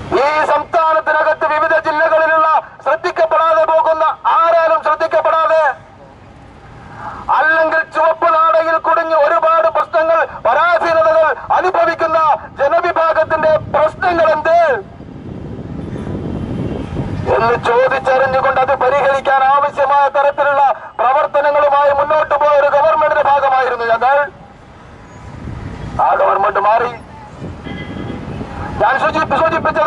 ഈ സംസ്ഥാനത്തിനകത്ത് വിവിധ ജില്ലകളിലുള്ള ശ്രദ്ധിക്കപ്പെടാതെ പോകുന്ന ആരാലും ശ്രദ്ധിക്കപ്പെടാതെ അല്ലെങ്കിൽ ചുവപ്പ് നാടയിൽ കുടുങ്ങി ഒരുപാട് പ്രശ്നങ്ങൾ പരാധീനതകൾ അനുഭവിക്കുന്ന ജനവിഭാഗത്തിന്റെ പ്രശ്നങ്ങൾ എന്ത് എന്ന് ചോദിച്ചറിഞ്ഞുകൊണ്ട് അത് പരിഹരിക്കാൻ ആവശ്യമായ തരത്തിലുള്ള പ്രവർത്തനങ്ങളുമായി മുന്നോട്ട് പോയ ഒരു ഗവൺമെന്റിന്റെ ഭാഗമായിരുന്നു ഞങ്ങൾ ആ ഗവൺമെന്റ് മാറി ഞാൻ സൂചി- സൂചിപ്പിച്ച